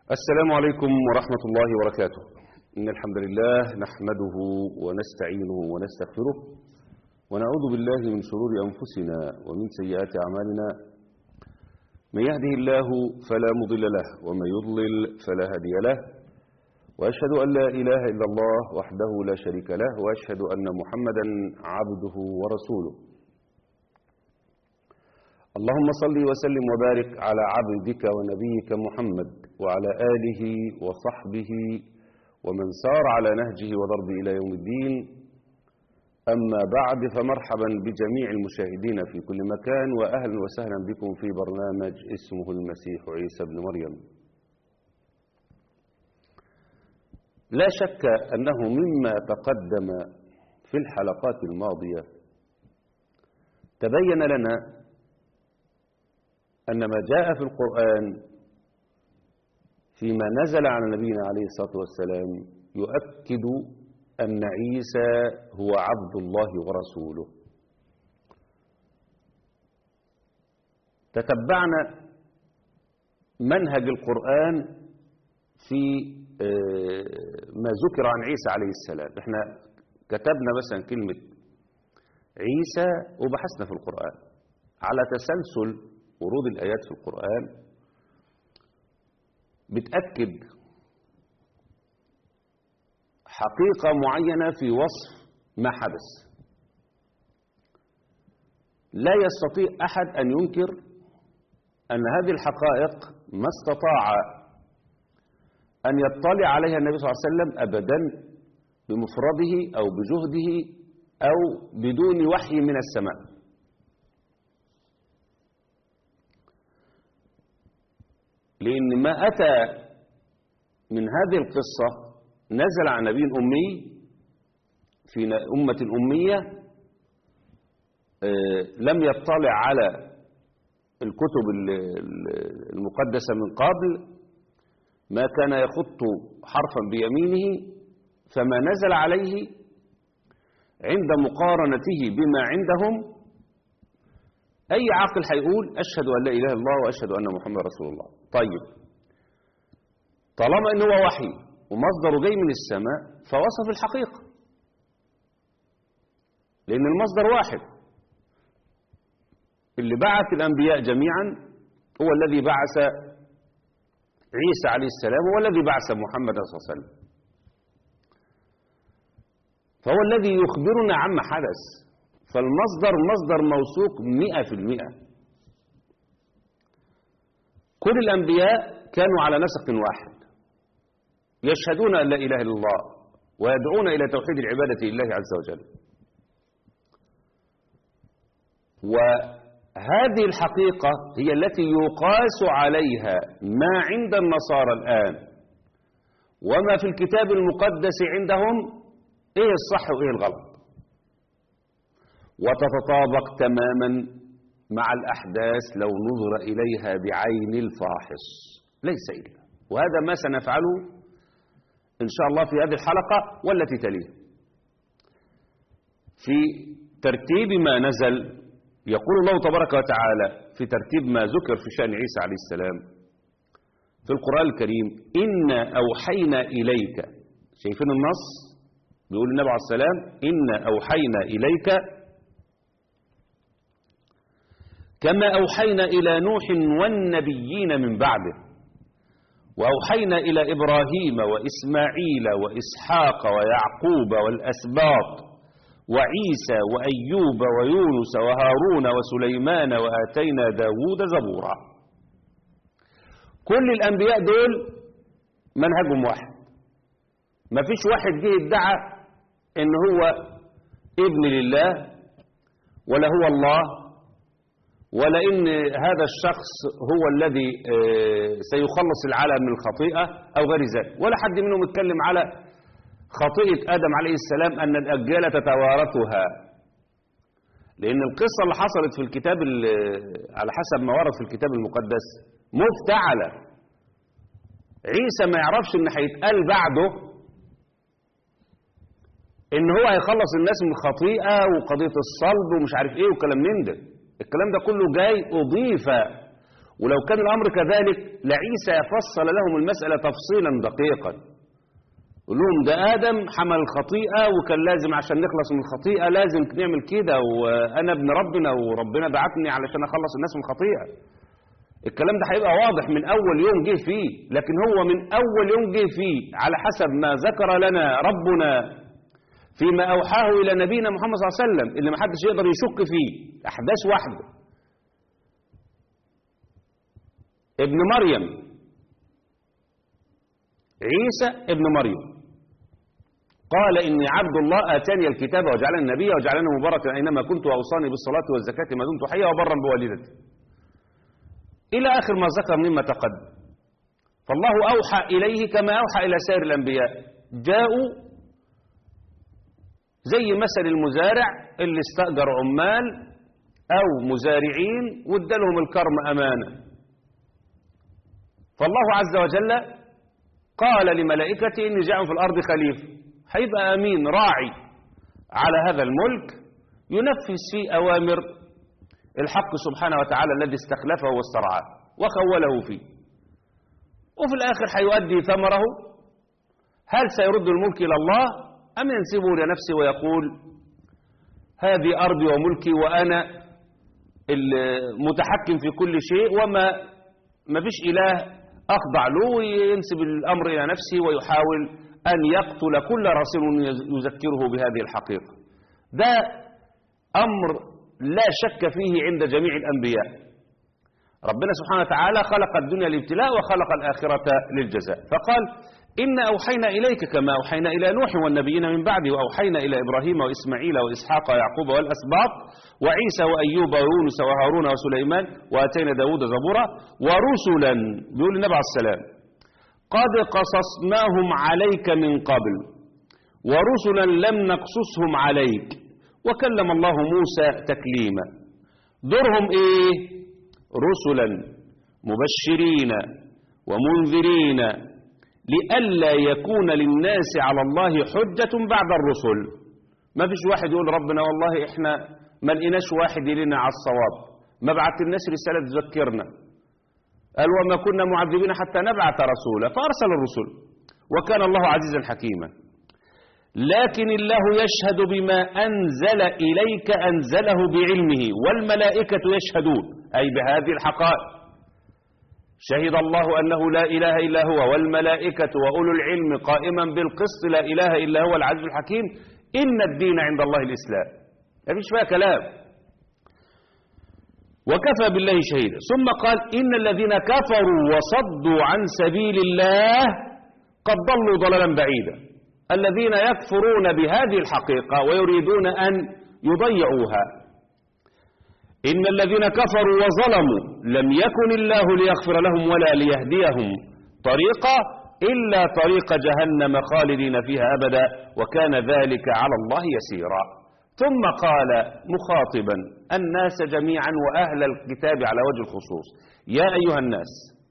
السلام عليكم ورحمة الله وبركاته إن الحمد لله نحمده ونستعينه ونستغفره ونعوذ بالله من شرور أنفسنا ومن سيئات أعمالنا من يهده الله فلا مضل له ومن يضلل فلا هادي له وأشهد أن لا إله إلا الله وحده لا شريك له وأشهد أن محمدا عبده ورسوله اللهم صل وسلم وبارك على عبدك ونبيك محمد وعلى آله وصحبه ومن سار على نهجه وضربه إلى يوم الدين أما بعد فمرحبا بجميع المشاهدين في كل مكان وأهلا وسهلا بكم في برنامج اسمه المسيح عيسى بن مريم لا شك أنه مما تقدم في الحلقات الماضية تبين لنا أن ما جاء في القرآن فيما نزل على نبينا عليه الصلاة والسلام يؤكد أن عيسى هو عبد الله ورسوله تتبعنا منهج القرآن في ما ذكر عن عيسى عليه السلام احنا كتبنا مثلا كلمة عيسى وبحثنا في القرآن على تسلسل ورود الآيات في القرآن بتأكد حقيقة معينة في وصف ما حدث لا يستطيع أحد أن ينكر أن هذه الحقائق ما استطاع أن يطلع عليها النبي صلى الله عليه وسلم أبدا بمفرده أو بجهده أو بدون وحي من السماء لأن ما أتى من هذه القصة نزل عن نبي أمي في أمة أمية لم يطلع على الكتب المقدسة من قبل ما كان يخط حرفا بيمينه فما نزل عليه عند مقارنته بما عندهم أي عاقل هيقول أشهد أن لا إله إلا الله وأشهد أن محمد رسول الله طيب طالما إن هو وحي ومصدره جاي من السماء فوصف الحقيقة لأن المصدر واحد اللي بعث الأنبياء جميعا هو الذي بعث عيسى عليه السلام هو الذي بعث محمد صلى الله عليه وسلم فهو الذي يخبرنا عما حدث فالمصدر مصدر موثوق مئة في المئة كل الأنبياء كانوا على نسق واحد يشهدون أن لا إله إلا الله ويدعون إلى توحيد العبادة لله عز وجل وهذه الحقيقة هي التي يقاس عليها ما عند النصارى الآن وما في الكتاب المقدس عندهم إيه الصح وإيه الغلط وتتطابق تماما مع الأحداث لو نظر إليها بعين الفاحص ليس إلا وهذا ما سنفعله إن شاء الله في هذه الحلقة والتي تليها في ترتيب ما نزل يقول الله تبارك وتعالى في ترتيب ما ذكر في شأن عيسى عليه السلام في القرآن الكريم إنا أوحينا إليك شايفين النص بيقول النبي عليه السلام إنا أوحينا إليك كما أوحينا إلى نوح والنبيين من بعده وأوحينا إلى إبراهيم وإسماعيل وإسحاق ويعقوب والأسباط وعيسى وأيوب ويونس وهارون وسليمان وآتينا داود زبورا كل الأنبياء دول منهجهم واحد ما فيش واحد جه ادعى ان هو ابن لله ولا هو الله ولا ان هذا الشخص هو الذي سيخلص العالم من الخطيئة او غير ذلك ولا حد منهم اتكلم على خطيئة آدم عليه السلام أن الأجيال تتوارثها لأن القصة اللي حصلت في الكتاب على حسب ما ورد في الكتاب المقدس مفتعلة عيسى ما يعرفش ان هيتقال بعده ان هو هيخلص الناس من الخطيئة وقضية الصلب ومش عارف ايه وكلام من ده الكلام ده كله جاي اضيف ولو كان الأمر كذلك لعيسى فصل لهم المسألة تفصيلا دقيقا يقول لهم ده آدم حمل الخطيئة وكان لازم عشان نخلص من الخطيئة لازم نعمل كده وأنا ابن ربنا وربنا بعتني علشان أخلص الناس من الخطيئة الكلام ده هيبقى واضح من أول يوم جه فيه لكن هو من أول يوم جه فيه على حسب ما ذكر لنا ربنا فيما أوحاه إلى نبينا محمد صلى الله عليه وسلم اللي محدش يقدر يشك فيه أحداث واحدة ابن مريم عيسى ابن مريم قال إني عبد الله آتاني الكتاب وجعلني نبيا وجعلني مباركا أينما كنت وأوصاني بالصلاة والزكاة ما دمت حيا وبرا بوالدتي إلى آخر ما ذكر مما تقدم فالله أوحى إليه كما أوحى إلى سائر الأنبياء جاءوا زي مثل المزارع اللي استأجر عمال أو مزارعين وادالهم الكرم أمانة فالله عز وجل قال لملائكته إني جاء في الأرض خليفة هيبقى أمين راعي على هذا الملك ينفذ فيه أوامر الحق سبحانه وتعالى الذي استخلفه واسترعاه وخوله فيه وفي الآخر هيؤدي ثمره هل سيرد الملك إلى الله أم ينسبه لنفسه ويقول هذه أرضي وملكي وأنا المتحكم في كل شيء وما ما فيش إله أخضع له وينسب الأمر إلى نفسه ويحاول أن يقتل كل رسول يذكره بهذه الحقيقة ده أمر لا شك فيه عند جميع الأنبياء ربنا سبحانه وتعالى خلق الدنيا للابتلاء وخلق الآخرة للجزاء فقال إنا أوحينا إليك كما أوحينا إلى نوح والنبيين من بعده وأوحينا إلى إبراهيم وإسماعيل وإسحاق ويعقوب والأسباط وعيسى وأيوب ويونس وهارون وسليمان وآتينا داود زبورا ورسلا بيقول النبي عليه السلام قد قصصناهم عليك من قبل ورسلا لم نقصصهم عليك وكلم الله موسى تكليما دورهم ايه رسلا مبشرين ومنذرين لئلا يكون للناس على الله حجة بعد الرسل ما فيش واحد يقول ربنا والله احنا ما لقيناش واحد يلينا على الصواب ما بعت الناس رسالة تذكرنا قال وما كنا معذبين حتى نبعث رسولا فأرسل الرسل وكان الله عزيزا حكيما لكن الله يشهد بما أنزل إليك أنزله بعلمه والملائكة يشهدون أي بهذه الحقائق شهد الله أنه لا إله إلا هو والملائكة وأولو العلم قائما بالقسط لا إله إلا هو العزيز الحكيم إن الدين عند الله الإسلام ما فيش فيها كلام وكفى بالله شهيدا ثم قال إن الذين كفروا وصدوا عن سبيل الله قد ضلوا ضلالا بعيدا الذين يكفرون بهذه الحقيقة ويريدون أن يضيعوها إن الذين كفروا وظلموا لم يكن الله ليغفر لهم ولا ليهديهم طريقا إلا طريق جهنم خالدين فيها أبدا وكان ذلك على الله يسيرا ثم قال مخاطبا الناس جميعا وأهل الكتاب على وجه الخصوص يا أيها الناس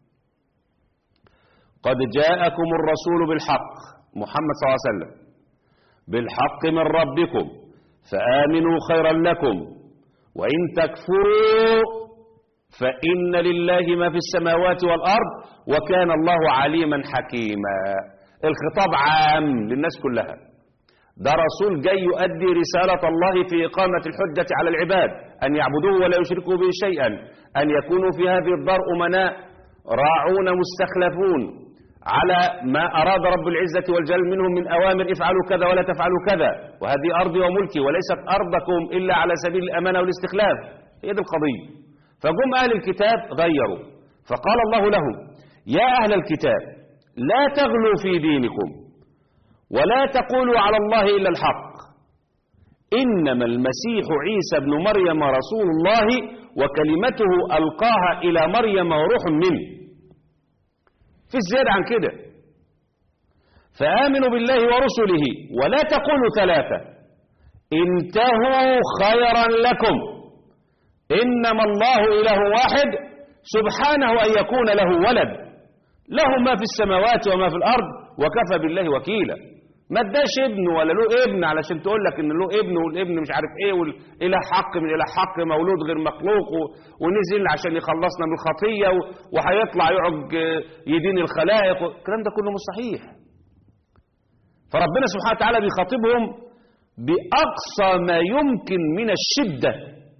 قد جاءكم الرسول بالحق محمد صلى الله عليه وسلم بالحق من ربكم فآمنوا خيرا لكم وإن تكفروا فإن لله ما في السماوات والأرض وكان الله عليما حكيما الخطاب عام للناس كلها ده رسول جاي يؤدي رسالة الله في إقامة الحجة على العباد أن يعبدوه ولا يشركوا به شيئا أن يكونوا في هذه الدار أمناء راعون مستخلفون على ما أراد رب العزة والجلال منهم من أوامر افعلوا كذا ولا تفعلوا كذا وهذه أرضي وملكي وليست أرضكم إلا على سبيل الأمانة والاستخلاف هي دي القضية فجم أهل الكتاب غيروا فقال الله لهم يا أهل الكتاب لا تغلوا في دينكم ولا تقولوا على الله إلا الحق إنما المسيح عيسى بن مريم رسول الله وكلمته ألقاها إلى مريم وروح منه في الزيادة عن كده فآمنوا بالله ورسله ولا تقولوا ثلاثة انتهوا خيرا لكم إنما الله إله واحد سبحانه أن يكون له ولد له ما في السماوات وما في الأرض وكفى بالله وكيلا ما اداش ابن ولا له ابن علشان تقول لك ان له ابن والابن مش عارف ايه والاله حق من اله حق مولود غير مخلوق و- ونزل عشان يخلصنا من الخطيه و- وهيطلع يقعد آه، يدين الخلائق الكلام ده كله مش صحيح فربنا سبحانه وتعالى بيخاطبهم باقصى ما يمكن من الشده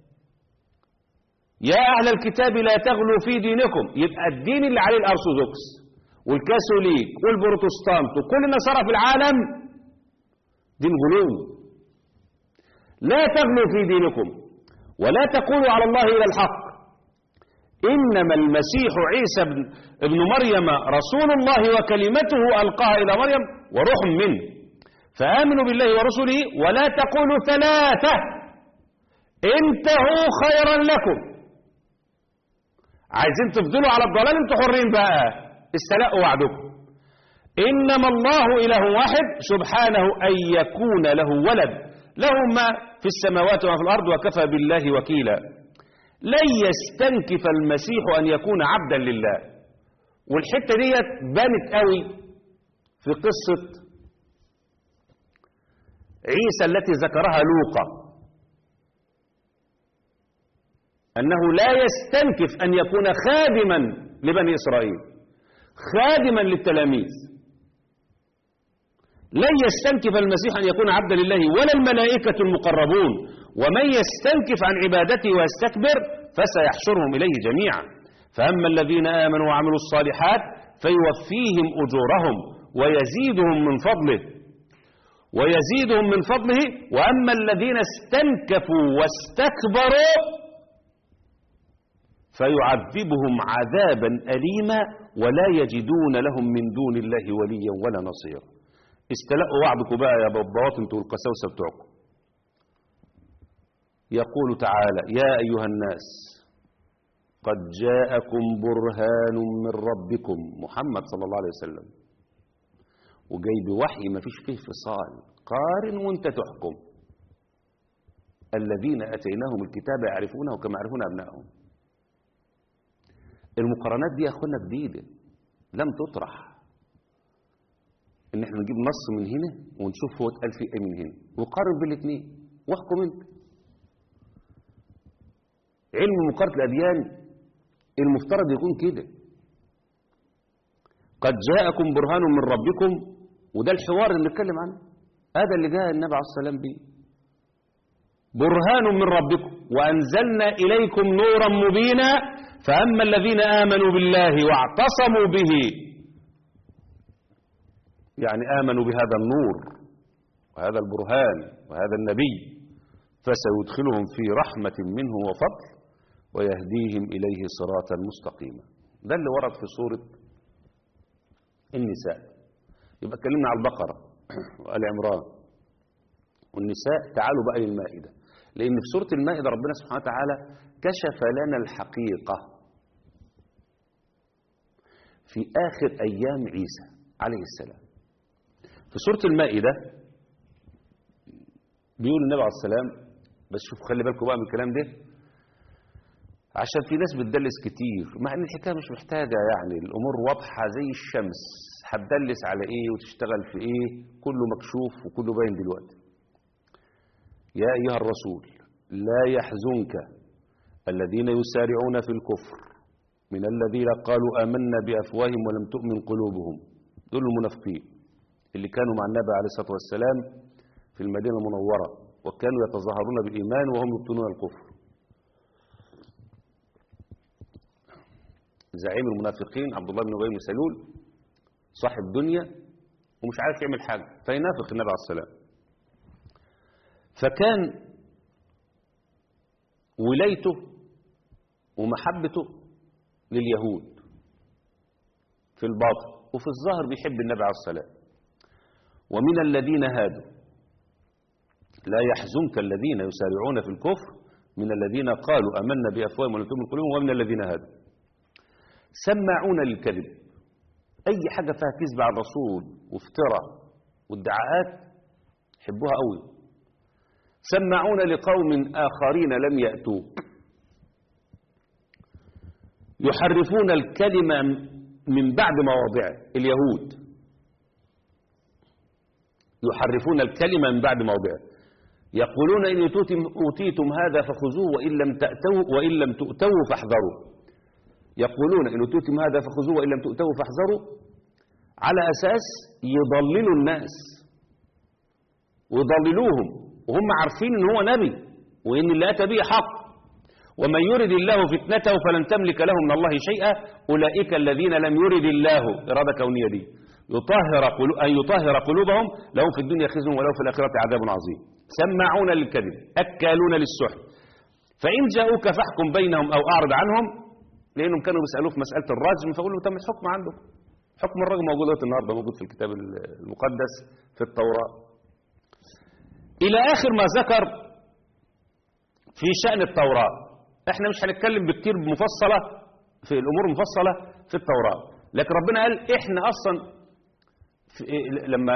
يا اهل الكتاب لا تغلوا في دينكم يبقى الدين اللي عليه الارثوذكس والكاثوليك والبروتستانت وكل النصارى في العالم دين غلو لا تغلوا في دينكم ولا تقولوا على الله إلى الحق إنما المسيح عيسى بن, ابن مريم رسول الله وكلمته ألقاها إلى مريم وروح منه فآمنوا بالله ورسله ولا تقولوا ثلاثة انتهوا خيرا لكم عايزين تفضلوا على الضلال انتوا حرين بقى استلقوا وعدكم إنما الله إله واحد سبحانه أن يكون له ولد له ما في السماوات وما في الأرض وكفى بالله وكيلا لن يستنكف المسيح أن يكون عبدا لله والحتة ديت بانت قوي في قصة عيسى التي ذكرها لوقا أنه لا يستنكف أن يكون خادما لبني إسرائيل خادما للتلاميذ لن يستنكف المسيح أن يكون عبدا لله ولا الملائكة المقربون ومن يستنكف عن عبادته ويستكبر فسيحشرهم إليه جميعا فأما الذين آمنوا وعملوا الصالحات فيوفيهم أجورهم ويزيدهم من فضله ويزيدهم من فضله وأما الذين استنكفوا واستكبروا فيعذبهم عذابا أليما ولا يجدون لهم من دون الله وليا ولا نصيرا استلقوا وعدكم بقى يا بابات انتوا القساوسه بتوعكم يقول تعالى يا أيها الناس قد جاءكم برهان من ربكم محمد صلى الله عليه وسلم وجاي بوحي ما فيش فيه فصال قارن وانت تحكم الذين أتيناهم الكتاب يعرفونه كما يعرفون أبنائهم المقارنات دي يا أخوانا جديدة لم تطرح ان احنا نجيب نص من هنا ونشوف هو اتقال فيه ايه من هنا وقارن بالاثنين واحكم انت علم مقارنة الأديان المفترض يكون كده قد جاءكم برهان من ربكم وده الحوار اللي نتكلم عنه هذا اللي جاء النبي عليه السلام به برهان من ربكم وأنزلنا إليكم نورا مبينا فأما الذين آمنوا بالله واعتصموا به يعني آمنوا بهذا النور وهذا البرهان وهذا النبي فسيدخلهم في رحمة منه وفضل ويهديهم إليه صراطا مستقيما ده اللي ورد في سورة النساء يبقى اتكلمنا على البقرة وآل عمران والنساء تعالوا بقى للمائدة لأن في سورة المائدة ربنا سبحانه وتعالى كشف لنا الحقيقة في آخر أيام عيسى عليه السلام في سورة المائدة بيقول النبي عليه السلام بس شوفوا خلي بالكم بقى من الكلام ده عشان في ناس بتدلس كتير مع ان الحكايه مش محتاجه يعني الامور واضحه زي الشمس هتدلس على ايه وتشتغل في ايه كله مكشوف وكله باين دلوقتي يا ايها الرسول لا يحزنك الذين يسارعون في الكفر من الذين قالوا امنا بافواههم ولم تؤمن قلوبهم دول المنافقين اللي كانوا مع النبي عليه الصلاه والسلام في المدينه المنوره وكانوا يتظاهرون بالايمان وهم يبطنون الكفر زعيم المنافقين عبد الله بن ابي بن سلول صاحب دنيا ومش عارف يعمل حاجه فينافق النبي عليه السلام فكان ولايته ومحبته لليهود في الباطن وفي الظاهر بيحب النبي عليه السلام ومن الذين هادوا لا يحزنك الذين يسارعون في الكفر من الذين قالوا امنا بافواههم ولم تؤمن قلوبهم ومن الذين هادوا سماعون للكذب أي حاجة فيها كذب على الرسول وافتراء وادعاءات يحبوها قوي سماعون لقوم آخرين لم يأتوك يحرفون الكلمة من بعد مواضعه اليهود يحرفون الكلمة من بعد موضعه يقولون إن أوتيتم- أوتيتم هذا فخذوه وإن لم تأتوا وإن لم تؤتوا فاحذروا يقولون إن أوتيتم هذا فخذوه وإن لم تؤتوا فاحذروا على أساس يضللوا الناس ويضللوهم وهم عارفين إن هو نبي وإن اللي أتى به حق ومن يرد الله فتنته فلن تملك له من الله شيئا أولئك الذين لم يرد الله إرادة كونية دي يطهر قلو... أن يطهر قلوبهم لهم في الدنيا خزي ولهم في الآخرة عذاب عظيم سماعون للكذب أكالون للسحت فإن جاءوك فاحكم بينهم أو أعرض عنهم لأنهم كانوا بيسألوه في مسألة الرجم فقولوا تم الحكم عندكم حكم الرجم موجود دلوقتي النهارده موجود في الكتاب المقدس في التوراة إلى آخر ما ذكر في شأن التوراة احنا مش هنتكلم بكتير مفصلة في الأمور المفصلة في التوراة لكن ربنا قال احنا أصلا في لما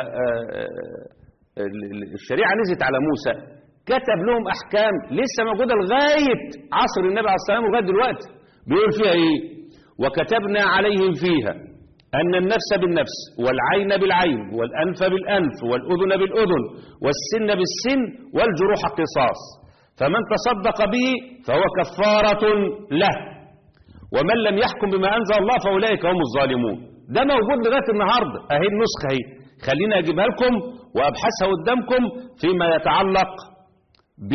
الشريعة نزلت على موسى كتب لهم أحكام لسه موجودة لغاية عصر النبي عليه الصلاة والسلام لغاية دلوقتي بيقول فيها إيه وكتبنا عليهم فيها أن النفس بالنفس والعين بالعين والأنف بالأنف والأذن بالأذن والسن بالسن والجروح قصاص فمن تصدق به فهو كفارة له ومن لم يحكم بما أنزل الله فأولئك هم الظالمون ده موجود لغاية النهاردة أهي النسخة اهي خلينا أجيبها لكم وأبحثها قدامكم فيما يتعلق ب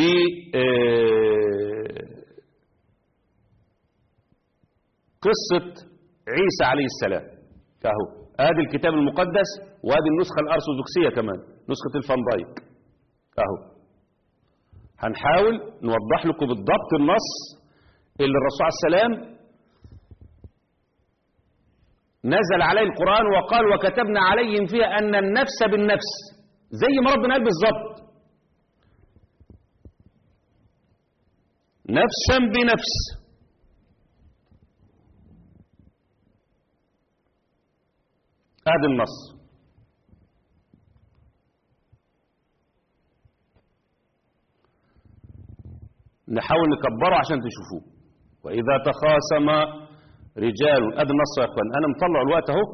قصة عيسى عليه السلام اهو ادي الكتاب المقدس وادي النسخة الأرثوذكسية كمان نسخة الفاندايك اهو هنحاول نوضح لكم بالضبط النص اللي الرسول عليه السلام نزل عليه القرآن وقال وكتبنا عليهم فيها أن النفس بالنفس زي ما ربنا قال بالظبط نفسا بنفس هذا النص نحاول نكبره عشان تشوفوه وإذا تخاصم رجال ادي النص يا اخوان انا مطلع الوقت اهو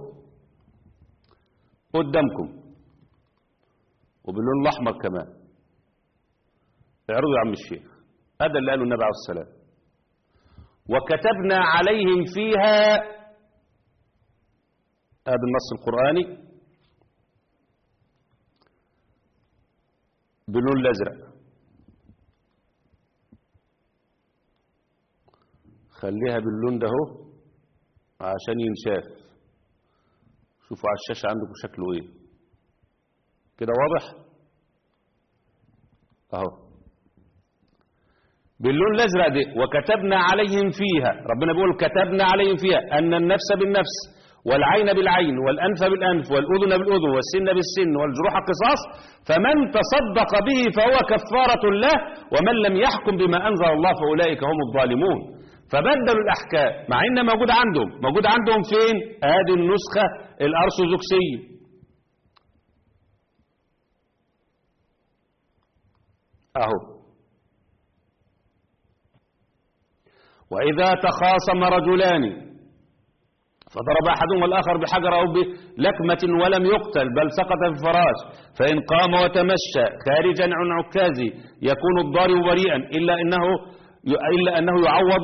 قدامكم وباللون الاحمر كمان اعرضوا يا عم الشيخ هذا اللي قاله النبي عليه السلام وكتبنا عليهم فيها هذا النص القرآني باللون الازرق خليها باللون ده اهو عشان ينشاف شوفوا على الشاشة عندكم شكله ايه كده واضح اهو باللون الازرق دي وكتبنا عليهم فيها ربنا بيقول كتبنا عليهم فيها ان النفس بالنفس والعين بالعين والانف بالانف والاذن بالاذن والسن بالسن والجروح قصاص فمن تصدق به فهو كفارة له ومن لم يحكم بما انزل الله فاولئك هم الظالمون فبدلوا الأحكام مع إنها موجودة عندهم موجودة عندهم فين هذه النسخة الأرثوذكسية أهو وإذا تخاصم رجلان فضرب أحدهما الآخر بحجر أو بلكمة ولم يقتل بل سقط في الفراش فإن قام وتمشى خارجا عن عكازه يكون الضارب بريئا إلا أنه إلا أنه يعوض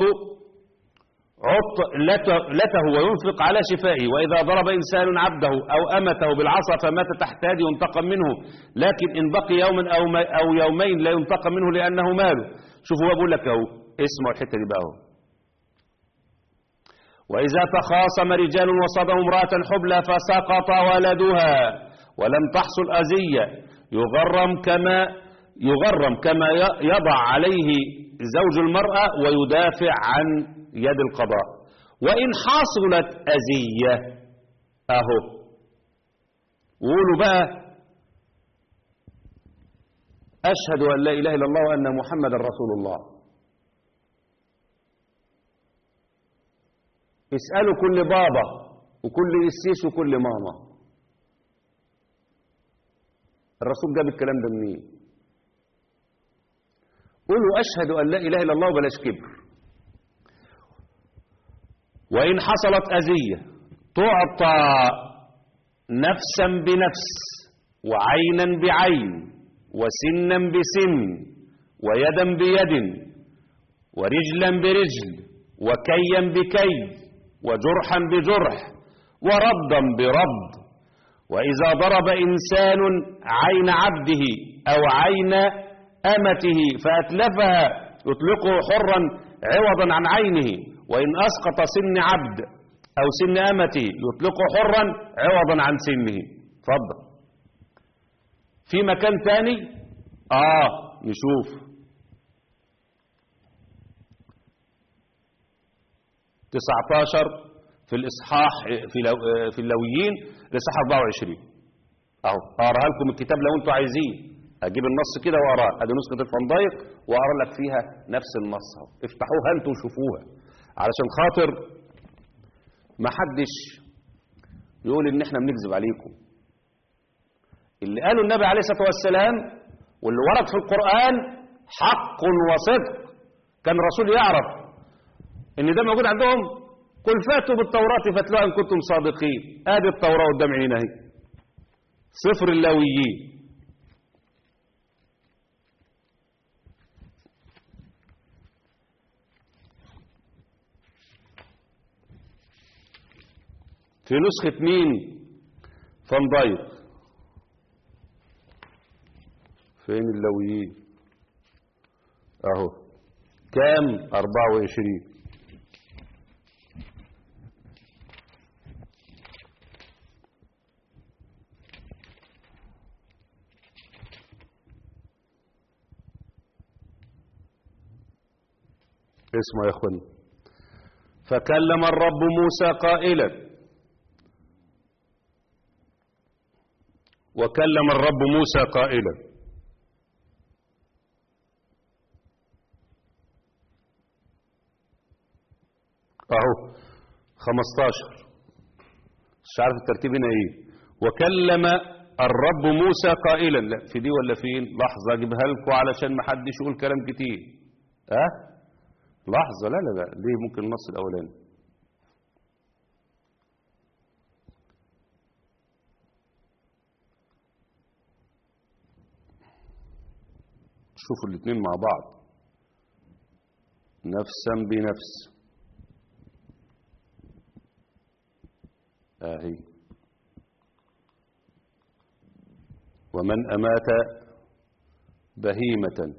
عطلته وينفق على شفائه وإذا ضرب إنسان عبده أو أمته بالعصا فمات تحتاج ينتقم منه لكن إن بقي يوما أو, أو يومين لا ينتقم منه لأنه ماله شوفوا بقول لك أهو اسمعوا الحتة دي بقى اهو وإذا تخاصم رجال وصدوا امرأة حبلى فسقط ولدها ولم تحصل أذية يغرم كما يغرم كما يضع عليه زوج المرأة ويدافع عن يد القضاء وإن حصلت أذية أهو قولوا بقى أشهد أن لا إله إلا الله وأن محمد رسول الله اسألوا كل بابا وكل قسيس وكل ماما الرسول جاب الكلام ده منين قولوا أشهد أن لا إله إلا الله وبلاش كبر وإن حصلت أذية تعطى نفسا بنفس وعينا بعين وسنا بسن ويدا بيد ورجلا برجل وكيا بكي وجرحا بجرح وردا برد وإذا ضرب إنسان عين عبده أو عين أمته فأتلفها يطلقه حرا عوضا عن عينه وإن أسقط سن عبد أو سن أمته يطلقه حرا عوضا عن سنه اتفضل في مكان تاني آه نشوف 19 في الإصحاح في لو في اللويين الإصحاح 24 أهو أقراها لكم الكتاب لو أنتوا عايزين أجيب النص كده وأقراه أدي نسخة الفندايق وأقرا لك فيها نفس النص أهو افتحوها أنتوا وشوفوها علشان خاطر ما حدش يقول إن إحنا بنكذب عليكم اللي قاله النبي عليه الصلاة والسلام واللي ورد في القرآن حق وصدق كان الرسول يعرف ان ده موجود عندهم قل فاتوا بالتوراة فاتلوها ان كنتم صادقين ادي التوراة قدام عينينا اهي سفر اللاويين في نسخة مين فان فين اللاويين اهو كام 24 اسمه يا اخوان فكلم الرب موسى قائلا وكلم الرب موسى قائلا اهو 15 مش عارف الترتيب هنا ايه وكلم الرب موسى قائلا لا في دي ولا فين لحظه اجيبها لكم علشان ما حدش يقول كلام كتير ها أه؟ لحظه لا لا لا دي ممكن النص الاولاني شوفوا الاثنين مع بعض نفسا بنفس آهي ومن أمات بهيمة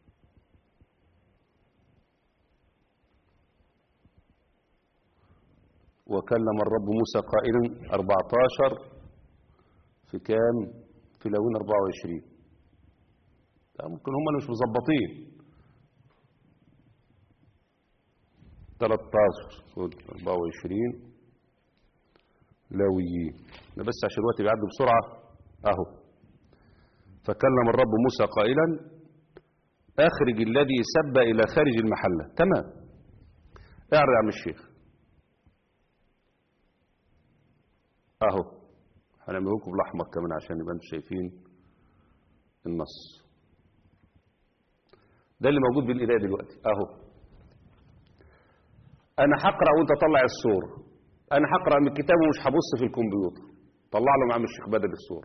وكلم الرب موسى قائلا 14 في كام في لاوين 24 ممكن هم اللي مش مظبطين 13 24 لاويين ده بس عشان الوقت بيعدي بسرعة اهو فكلم الرب موسى قائلا اخرج الذي سب الى خارج المحلة تمام اعرض يا عم الشيخ اهو هنعمله لكم بالاحمر كمان عشان يبقى انتم شايفين النص ده اللي موجود بالايديا دلوقتي اهو انا هقرا وانت طلع الصوره انا هقرا من الكتاب ومش هبص في الكمبيوتر طلع له عم الشيخ بدر الصوره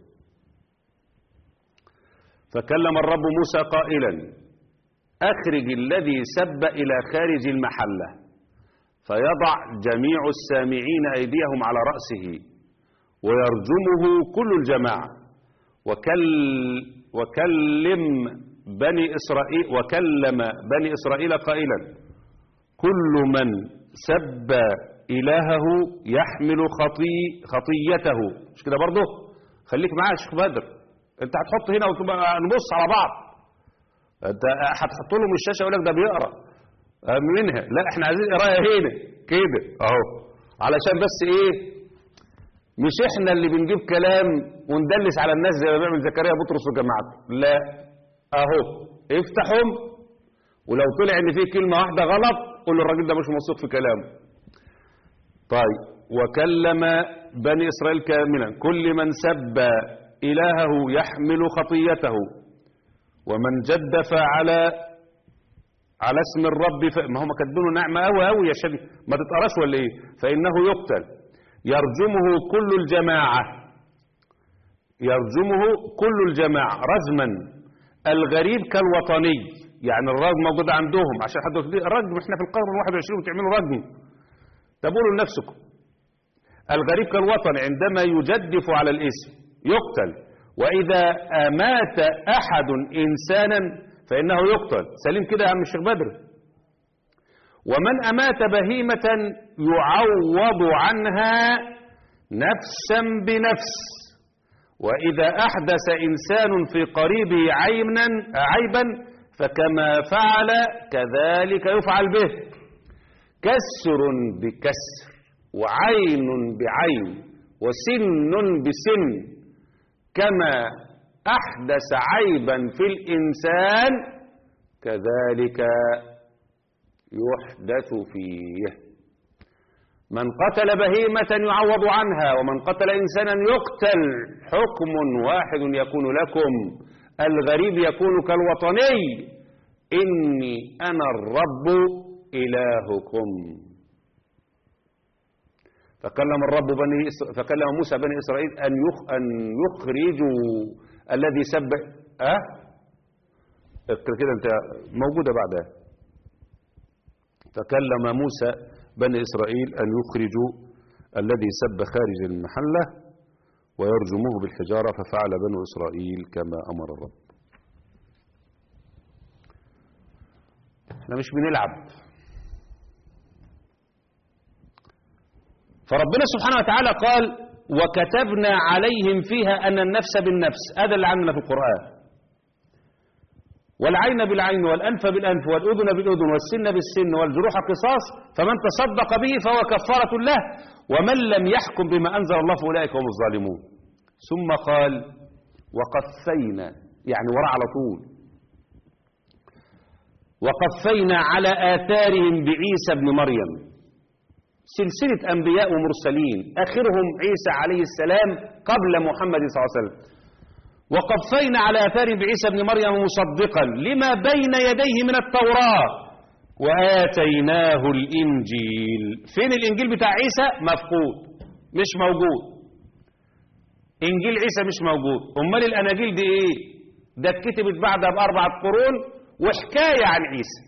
فكلم الرب موسى قائلا اخرج الذي سب الى خارج المحله فيضع جميع السامعين ايديهم على راسه ويرجمه كل الجماعة وكل وكلم بني إسرائيل وكلم بني إسرائيل قائلا كل من سب إلهه يحمل خطي خطيته مش كده برضه خليك معايا يا شيخ بدر انت هتحط هنا وتبقى نبص على بعض انت هتحط لهم الشاشه يقول لك ده بيقرا منها لا احنا عايزين قرايه هنا كده اهو علشان بس ايه مش احنا اللي بنجيب كلام وندلس على الناس زي ما بيعمل زكريا بطرس وجماعته لا اهو افتحهم ولو طلع ان في كلمة واحدة غلط قول الراجل ده مش موثوق في كلامه طيب وكلم بني إسرائيل كاملا كل من سب إلهه يحمل خطيته ومن جدف على على اسم الرب ف... ما هم كاتبينه نعمة قوي قوي يا شباب ما تتقراش ولا ايه فإنه يقتل يرجمه كل الجماعة يرجمه كل الجماعة رجما الغريب كالوطني يعني الرجم موجود عندهم عشان حد يقول الرجم احنا في القرن الواحد وعشرين وتعملوا رجم تقولوا لنفسكم الغريب كالوطن عندما يجدف على الاسم يقتل وإذا أمات أحد إنسانا فإنه يقتل سليم كده يا عم الشيخ بدر ومن أمات بهيمة يعوض عنها نفسا بنفس وإذا أحدث إنسان في قريبه عيبا عيبا فكما فعل كذلك يفعل به كسر بكسر وعين بعين وسن بسن كما أحدث عيبا في الإنسان كذلك يحدث فيه من قتل بهيمة يعوض عنها ومن قتل إنسانا يقتل حكم واحد يكون لكم الغريب يكون كالوطني إني أنا الرب إلهكم فكلم الرب بني إس... فكلم موسى بني إسرائيل أن يخ... أن يخرجوا الذي سب أه؟ اقرأ كده أنت موجودة بعدها فكلم موسى بني إسرائيل أن يخرجوا الذي سب خارج المحلة ويرجموه بالحجارة ففعل بنو إسرائيل كما أمر الرب احنا مش بنلعب فربنا سبحانه وتعالى قال وكتبنا عليهم فيها أن النفس بالنفس هذا اللي عندنا في القرآن والعين بالعين والأنف بالأنف والأذن بالأذن والسن بالسن والجروح قصاص فمن تصدق به فهو كفارة له ومن لم يحكم بما أنزل الله فأولئك هم الظالمون ثم قال وقفينا يعني وراء على طول وقفينا على آثارهم بعيسى ابن مريم سلسلة أنبياء ومرسلين آخرهم عيسى عليه السلام قبل محمد صلى الله عليه وسلم وقفينا على آثار بعيسى ابن مريم مصدقا لما بين يديه من التوراة وآتيناه الإنجيل فين الإنجيل بتاع عيسى مفقود مش موجود إنجيل عيسى مش موجود أمال الأناجيل دي إيه ده اتكتبت بعدها بأربعة قرون وحكاية عن عيسى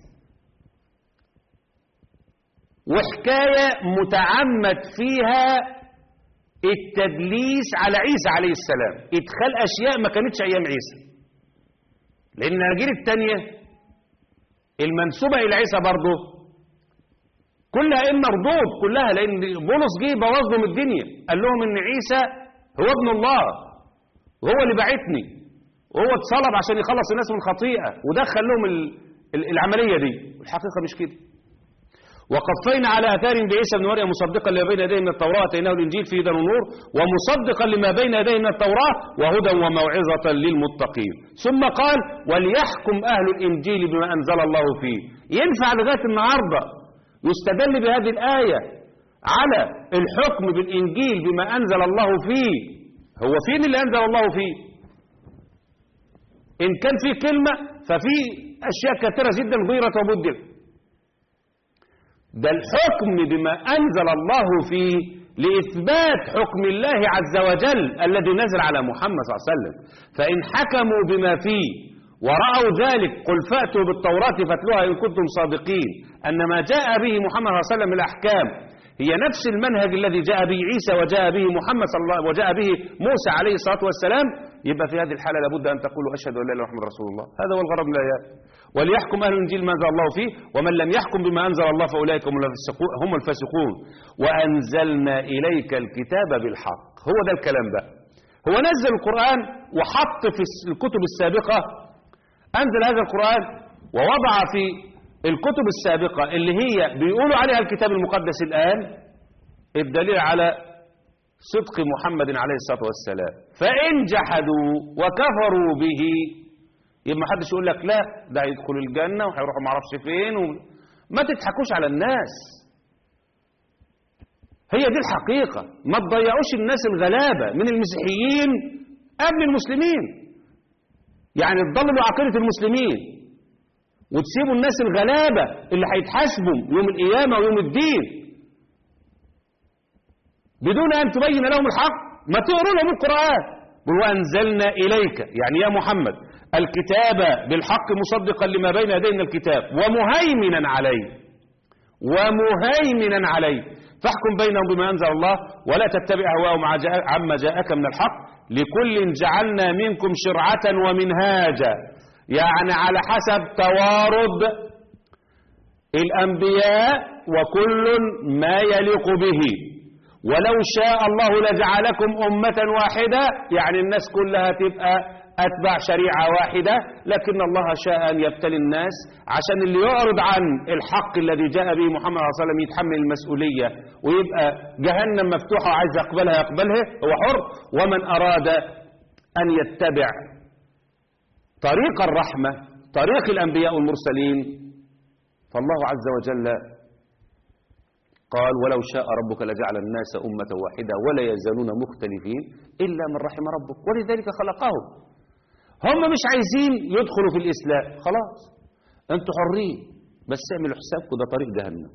وحكاية متعمد فيها التدليس على عيسى عليه السلام ادخال اشياء ما كانتش ايام عيسى لان الاناجيل الثانيه المنسوبه الى عيسى برضه كلها اما ردود كلها لان بولس جه بوظ لهم الدنيا قال لهم ان عيسى هو ابن الله وهو اللي بعتني وهو اتصلب عشان يخلص الناس من الخطيئه ودخل لهم العمليه دي الحقيقه مش كده وقفينا على اثارهم بعيسى بن مريم مصدقا لما بين يديه من التوراه اتيناه الانجيل فيه هدى ونور ومصدقا لما بين يديه من التوراه وهدى وموعظه للمتقين ثم قال وليحكم اهل الانجيل بما انزل الله فيه ينفع لغايه النهارده يستدل بهذه الايه على الحكم بالانجيل بما انزل الله فيه هو فين اللي انزل الله فيه ان كان في كلمه ففي اشياء كثيره جدا غيرت وبدلت ده الحكم بما أنزل الله فيه لإثبات حكم الله عز وجل الذي نزل على محمد صلى الله عليه وسلم فإن حكموا بما فيه ورأوا ذلك قل فأتوا بالتوراة فاتلوها إن كنتم صادقين أن ما جاء به محمد صلى الله عليه وسلم من الأحكام هي نفس المنهج الذي جاء به عيسى وجاء به محمد صلى الله وجاء به موسى عليه الصلاة والسلام يبقى في هذه الحالة لابد أن تقولوا أشهد أن لا إله إلا محمد رسول الله هذا هو الغرض من الآيات وليحكم أهل الإنجيل ما أنزل الله فيه ومن لم يحكم بما أنزل الله فأولئك هم الفاسقون وأنزلنا إليك الكتاب بالحق هو ده الكلام ده هو نزل القرآن وحط في الكتب السابقة أنزل هذا القرآن ووضع في الكتب السابقة اللي هي بيقولوا عليها الكتاب المقدس الآن الدليل على صدق محمد عليه الصلاة والسلام فإن جحدوا وكفروا به يبقى ما حدش يقول لك لا ده هيدخل الجنة وهيروحوا ما اعرفش فين و... ما تضحكوش على الناس هي دي الحقيقة ما تضيعوش الناس الغلابة من المسيحيين قبل المسلمين يعني تضللوا عقيدة المسلمين وتسيبوا الناس الغلابة اللي هيتحاسبوا يوم القيامة ويوم الدين بدون أن تبين لهم الحق ما تقروا لهم القرآن قل وأنزلنا إليك يعني يا محمد الكتاب بالحق مصدقا لما بين يديه من الكتاب ومهيمنا عليه ومهيمنا عليه فاحكم بينهم بما أنزل الله ولا تتبع أهواءهم عما جاءك من الحق لكل جعلنا منكم شرعة ومنهاجا يعني على حسب توارد الأنبياء وكل ما يليق به ولو شاء الله لجعلكم أمة واحدة يعني الناس كلها تبقى أتبع شريعة واحدة لكن الله شاء أن يبتلي الناس عشان اللي يعرض عن الحق الذي جاء به محمد صلى الله عليه وسلم يتحمل المسؤولية ويبقى جهنم مفتوحة وعايز يقبلها يقبلها هو حر ومن أراد أن يتبع طريق الرحمة طريق الأنبياء والمرسلين فالله عز وجل قال ولو شاء ربك لجعل الناس أمة واحدة ولا يزالون مختلفين إلا من رحم ربك ولذلك خلقهم هم مش عايزين يدخلوا في الإسلام خلاص أنتوا حرين بس اعملوا حسابكم ده طريق جهنم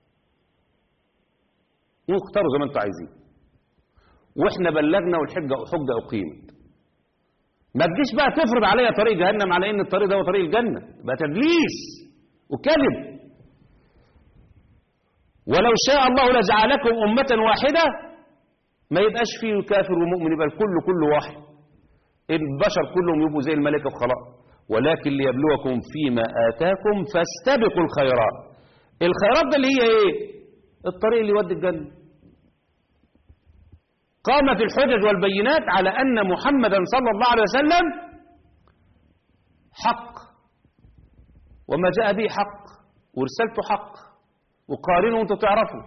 واختاروا زي ما انتوا عايزين واحنا بلغنا والحجة حجة أقيمت ما تجيش بقى تفرض عليا طريق جهنم على ان الطريق ده هو طريق الجنة بقى تدليس وكذب ولو شاء الله لجعلكم أمة واحدة ما يبقاش فيه كافر ومؤمن يبقى الكل كل واحد البشر كلهم يبقوا زي الملائكة وخلاص ولكن ليبلوكم فيما آتاكم فاستبقوا الخيرات الخيرات ده اللي هي ايه الطريق اللي يودي الجنة قامت الحجج والبينات على أن محمدا صلى الله عليه وسلم حق وما جاء به حق ورسالته حق وقارنوا وانتم تعرفوا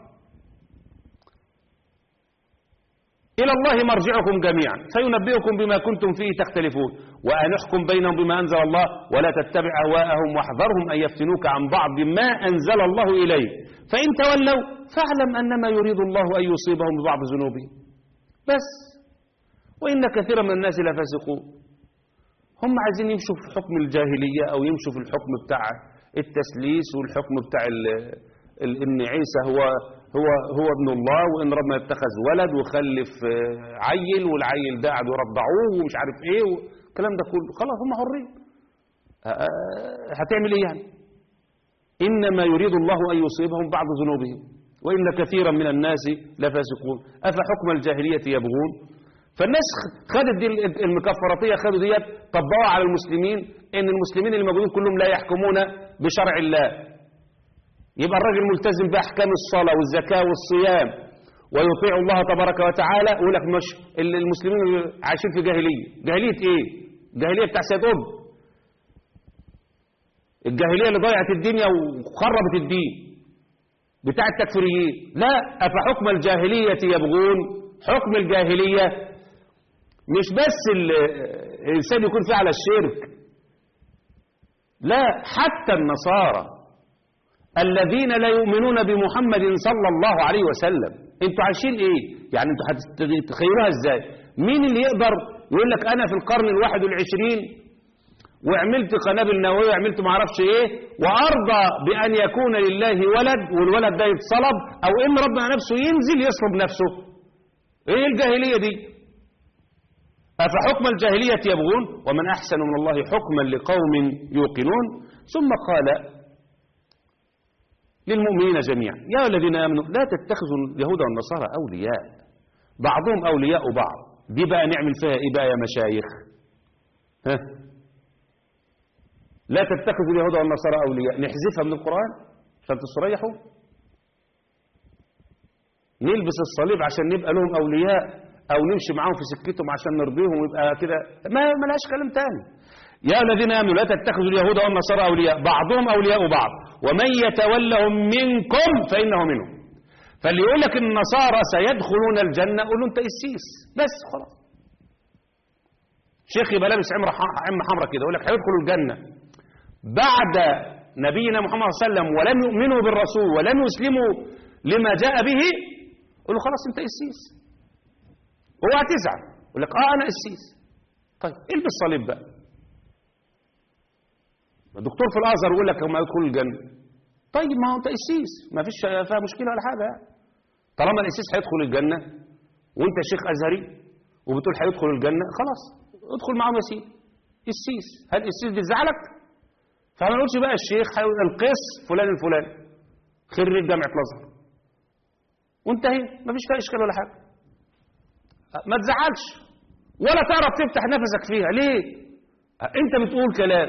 إلى الله مرجعكم جميعا فينبئكم بما كنتم فيه تختلفون وأن احكم بينهم بما أنزل الله ولا تتبع أهواءهم واحذرهم أن يفتنوك عن بعض ما أنزل الله إليك فإن تولوا فاعلم أنما يريد الله أن يصيبهم ببعض ذنوبهم بس وإن كثيرا من الناس لفاسقون هم عايزين يمشوا في حكم الجاهلية أو يمشوا في الحكم بتاع التسليس والحكم بتاع ان عيسى هو هو هو ابن الله وان ربنا اتخذ ولد وخلف عيل والعيل ده قعدوا يرضعوه ومش عارف ايه والكلام ده كله خلاص هم حرين هتعمل ايه يعني انما يريد الله ان يصيبهم بعض ذنوبهم وان كثيرا من الناس لفاسقون افحكم الجاهليه يبغون فالناس خدت دي المكفراتيه خدوا ديت طبقوها على المسلمين ان المسلمين اللي موجودين كلهم لا يحكمون بشرع الله يبقى الراجل ملتزم بأحكام الصلاة والزكاة والصيام ويطيع الله تبارك وتعالى يقول لك مش المسلمين عايشين في جاهلية جاهلية ايه جاهلية بتاع سيد قطب الجاهلية اللي ضيعت الدنيا وخربت الدين بتاع التكفيريين لا أفحكم الجاهلية يبغون حكم الجاهلية مش بس الإنسان يكون فيه على الشرك لا حتى النصارى الذين لا يؤمنون بمحمد صلى الله عليه وسلم انتوا عايشين ايه يعني انتوا هتتخيلوها ازاي مين اللي يقدر يقول لك انا في القرن الواحد والعشرين وعملت قنابل نوويه وعملت ما اعرفش ايه وارضى بان يكون لله ولد والولد ده يتصلب او ان ربنا نفسه ينزل يصلب نفسه ايه الجاهليه دي افحكم الجاهليه يبغون ومن احسن من الله حكما لقوم يوقنون ثم قال للمؤمنين جميعا يا الذين آمنوا لا تتخذوا اليهود والنصارى أولياء بعضهم أولياء بعض دي بقى نعمل فيها إيه بقى يا مشايخ ها لا تتخذوا اليهود والنصارى أولياء نحذفها من القرآن عشان تستريحوا نلبس الصليب عشان نبقى لهم أولياء أو نمشي معاهم في سكتهم عشان نرضيهم ويبقى كده ما ملهاش كلام تاني يا الذين آمنوا لا تتخذوا اليهود والنصارى أولياء بعضهم أولياء بعض ومن يتولهم منكم فإنه منهم فاللي يقول لك النصارى سيدخلون الجنة قول له أنت قسيس بس خلاص شيخ يبقى لابس عمرة عم حمراء كده يقول لك هيدخلوا الجنة بعد نبينا محمد صلى الله عليه وسلم ولم يؤمنوا بالرسول ولم يسلموا لما جاء به قول له خلاص أنت قسيس هو هتزعل يقول لك اه انا قسيس طيب البس صليب بقى الدكتور في الازهر يقول لك هم يدخلوا الجنه طيب ما هو انت قسيس ما فيش فيها مشكله ولا حاجه يعني طالما القسيس هيدخل الجنه وانت شيخ ازهري وبتقول هيدخل الجنة خلاص ادخل معاهم يا سيدي السيس هل السيس بيزعلك فما نقولش بقى الشيخ هيقول القس فلان الفلاني خريج جامعة الازهر وانتهي مفيش فيها اشكال ولا حاجة ما تزعلش ولا تعرف تفتح نفسك فيها ليه انت بتقول كلام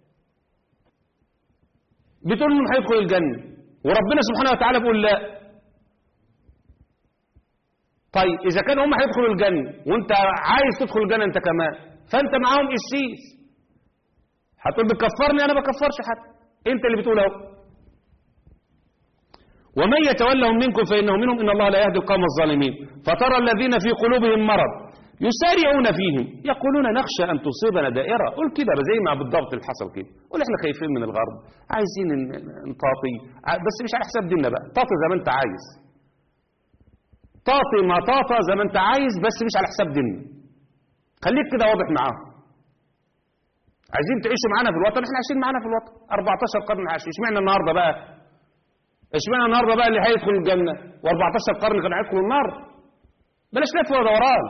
بتقول انه هيدخل الجنة وربنا سبحانه وتعالى بيقول لا طيب اذا كان هم هيدخلوا الجنة وانت عايز تدخل الجنة انت كمان فانت معاهم قسيس هتقول بتكفرني انا بكفرش حد انت اللي بتقول اهو ومن يتولهم منكم فانه منهم ان الله لا يهدي القوم الظالمين فترى الذين في قلوبهم مرض يسارعون فيهم يقولون نخشى ان تصيبنا دائره قول كده زي ما بالضبط اللي حصل كده قول احنا خايفين من الغرب عايزين نطاطي بس مش على حساب ديننا بقى طاطي زي ما انت عايز طاطي ما طاطا زي ما انت عايز بس مش على حساب ديننا خليك كده واضح معاهم عايزين تعيشوا معانا في الوطن احنا عايشين معانا في الوطن 14 قرن عايشين اشمعنى النهارده بقى اشمعنى النهارده بقى اللي هيدخل الجنه و14 قرن كانوا هيدخلوا النار بلاش لف ودوران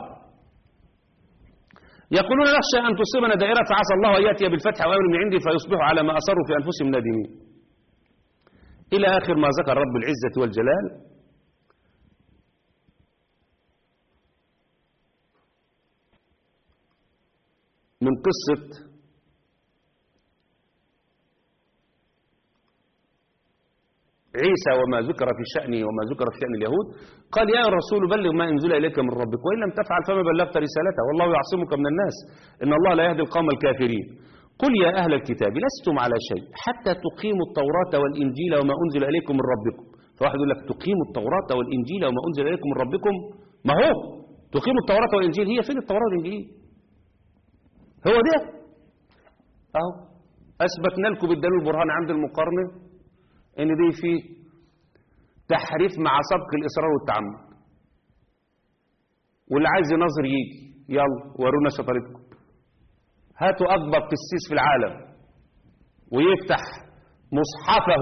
يقولون نخشى ان تصيبنا دائره فعسى الله ان ياتي بالفتح وامر من عندي فيصبحوا على ما اصروا في انفسهم نادمين الى اخر ما ذكر رب العزه والجلال من قصه عيسى وما ذكر في شأنه وما ذكر في شأن اليهود قال يا رسول بلغ ما انزل إليك من ربك وإن لم تفعل فما بلغت رسالته والله يعصمك من الناس إن الله لا يهدي القوم الكافرين قل يا أهل الكتاب لستم على شيء حتى تقيموا التوراة والإنجيل وما أنزل إليكم من ربكم فواحد يقول لك تقيموا التوراة والإنجيل وما أنزل إليكم من ربكم ما هو تقيموا التوراة والإنجيل هي فين التوراة والإنجيل هو ده أهو أثبتنا لكم بالدليل البرهان عند المقارنة ان دي فيه تحريف مع سبق الاصرار والتعمد واللي عايز ينظر يجي يلا ورونا شطارتكم هاتوا اكبر قسيس في العالم ويفتح مصحفه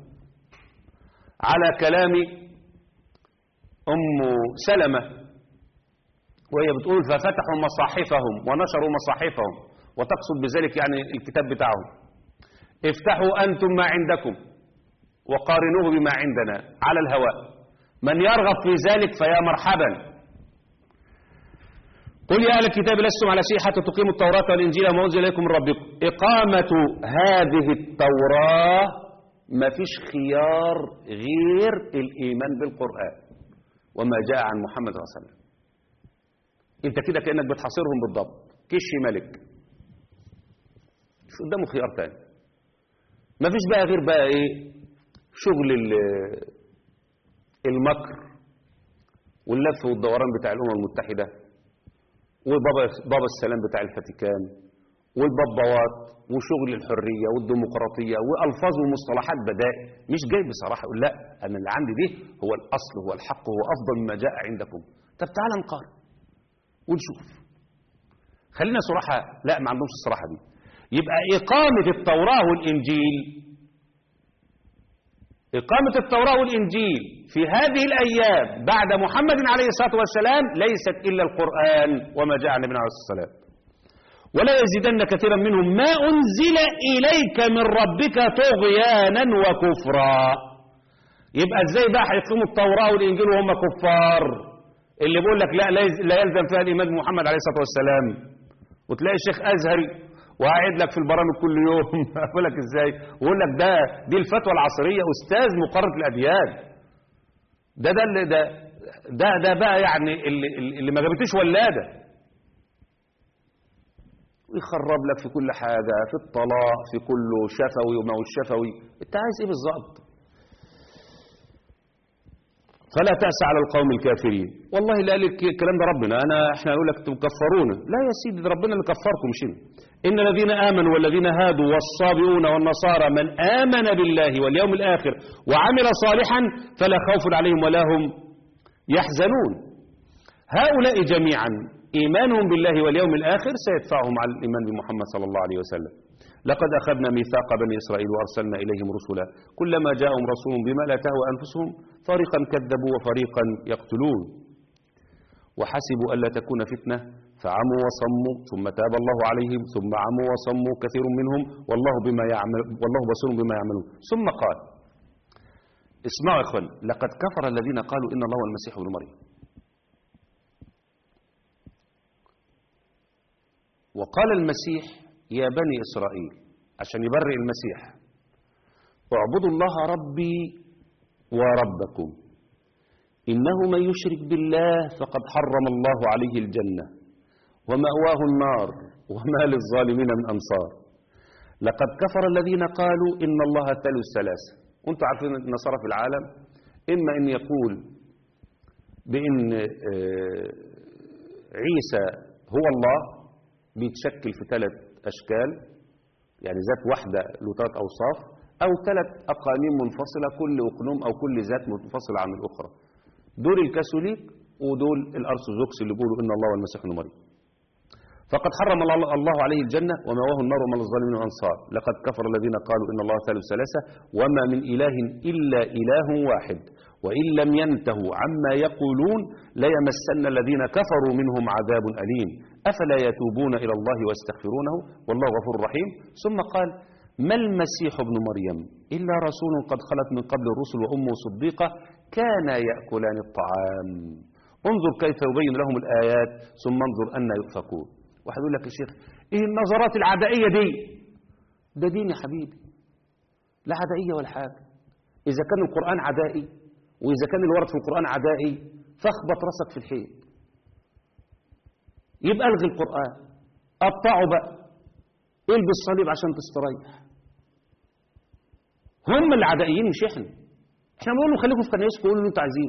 على كلام ام سلمة وهي بتقول ففتحوا مصاحفهم ونشروا مصاحفهم وتقصد بذلك يعني الكتاب بتاعهم افتحوا انتم ما عندكم وقارنوه بما عندنا على الهواء من يرغب في ذلك فيا مرحبا قل يا أهل الكتاب لستم على شيء حتى تقيموا التوراة والإنجيل وما أنزل إليكم من ربكم إقامة هذه التوراة ما فيش خيار غير الإيمان بالقرآن وما جاء عن محمد صلى الله عليه وسلم انت كده كأنك بتحاصرهم بالضبط كش ملك مش قدامه خيار تاني ما فيش بقى غير بقى ايه شغل المكر واللف والدوران بتاع الأمم المتحدة وبابا بابا السلام بتاع الفاتيكان والبابوات وشغل الحرية والديمقراطية وألفاظ ومصطلحات بدائل مش جاي بصراحة أقول لا أنا اللي عندي ده هو الأصل هو الحق هو أفضل مما جاء عندكم طب تعالى نقارن ونشوف خلينا صراحة لا ما عندهمش الصراحة دي يبقى إقامة التوراة والإنجيل إقامة التوراة والإنجيل في هذه الأيام بعد محمد عليه الصلاة والسلام ليست إلا القرآن وما جاء عن النبي عليه الصلاة والسلام ولا يزيدن كثيرا منهم ما أنزل إليك من ربك طغيانا وكفرا يبقى ازاي بقى هيقيموا التوراة والإنجيل وهم كفار اللي بيقول لك لا لا يلزم فيها الإيمان بمحمد عليه الصلاة والسلام وتلاقي شيخ أزهري وقاعد لك في البرامج كل يوم اقول لك ازاي ويقول لك ده دي الفتوى العصريه استاذ مقارنه الاديان ده ده اللي ده ده ده بقى يعني اللي, اللي ما جابتوش ولاده ويخرب لك في كل حاجه في الطلاق في كله شفوي وما هو الشفوي انت عايز ايه بالظبط فلا تأس على القوم الكافرين والله لا قال الكلام ده ربنا انا احنا نقول لك تكفرونا لا يا سيدي ده ربنا اللي كفركم مش إن الذين آمنوا والذين هادوا والصابئون والنصارى من آمن بالله واليوم الآخر وعمل صالحا فلا خوف عليهم ولا هم يحزنون هؤلاء جميعا إيمانهم بالله واليوم الآخر سيدفعهم على الإيمان بمحمد صلى الله عليه وسلم لقد أخذنا ميثاق بني إسرائيل وأرسلنا إليهم رسلا كلما جاءهم رسول بما لا تهوى أنفسهم فريقا كذبوا وفريقا يقتلون وحسبوا ألا تكون فتنة فعموا وصموا ثم تاب الله عليهم ثم عموا وصموا كثير منهم والله بما يعمل والله بصير بما يعملون ثم قال اسمعوا يا اخوان لقد كفر الذين قالوا ان الله هو المسيح ابن مريم وقال المسيح يا بني اسرائيل عشان يبرئ المسيح اعبدوا الله ربي وربكم إنه من يشرك بالله فقد حرم الله عليه الجنة ومأواه النار وما للظالمين من أنصار لقد كفر الذين قالوا إن الله ثالث ثلاثة وانتم عارفين النصارى في العالم إما أن يقول بأن آه، عيسى هو الله بيتشكل في ثلاث أشكال يعني ذات واحدة له ثلاث أوصاف أو ثلاث أقانيم منفصلة كل أقنوم أو كل ذات منفصلة عن الأخرى دول الكاثوليك ودول الأرثوذكس اللي بيقولوا إن الله والمسيح ابن مريم فقد حرم الله الله عليه الجنة ومواه النار وما للظالمين من أنصار لقد كفر الذين قالوا إن الله ثالث ثلاثة وما من إله إلا إله واحد وإن لم ينتهوا عما يقولون ليمسن الذين كفروا منهم عذاب أليم أفلا يتوبون إلى الله ويستغفرونه والله غفور رحيم ثم قال ما المسيح ابن مريم إلا رسول قد خلت من قبل الرسل وأمه صديقة كانا يأكلان الطعام انظر كيف يبين لهم الآيات ثم انظر أن يؤفكون واحد يقول لك يا شيخ ايه النظرات العدائية دي ده دين يا حبيبي لا عدائية ولا حاجة إذا كان القرآن عدائي وإذا كان الورد في القرآن عدائي فاخبط راسك في الحيط يبقى الغي القرآن قطعه بقى البس صليب عشان تستريح هم العدائيين مش احنا احنا بنقول له خليكم في كنايسكم قولوا اللي انتوا عايزينه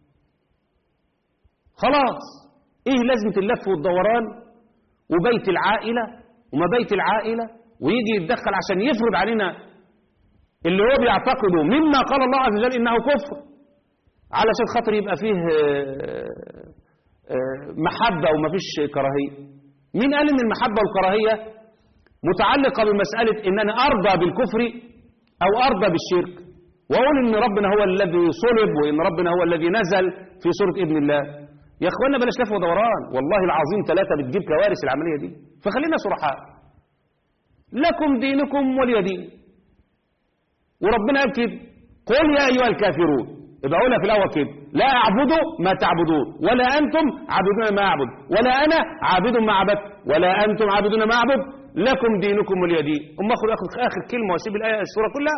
خلاص ايه لازمه اللف والدوران وبيت العائله وما بيت العائله ويجي يتدخل عشان يفرض علينا اللي هو بيعتقده مما قال الله عز وجل انه كفر علشان خاطر يبقى فيه آه، آه، محبه وما فيش كراهيه مين قال ان المحبه والكراهيه متعلقه بمساله ان انا ارضى بالكفر او ارضى بالشرك واقول ان ربنا هو الذي صلب وان ربنا هو الذي نزل في سوره ابن الله يا اخوانا بلاش لف ودوران والله العظيم ثلاثه بتجيب كوارث العمليه دي فخلينا صرحاء لكم دينكم ولي دين وربنا قال كده قل يا ايها الكافرون يبقى اقولها في الاول كده لا اعبد ما تعبدون ولا انتم عابدون ما اعبد ولا انا عابد ما عبدت ولا انتم عابدون ما اعبد لكم دينكم ولي دين اما اخذ اخر اخر كلمه واسيب الايه السوره كلها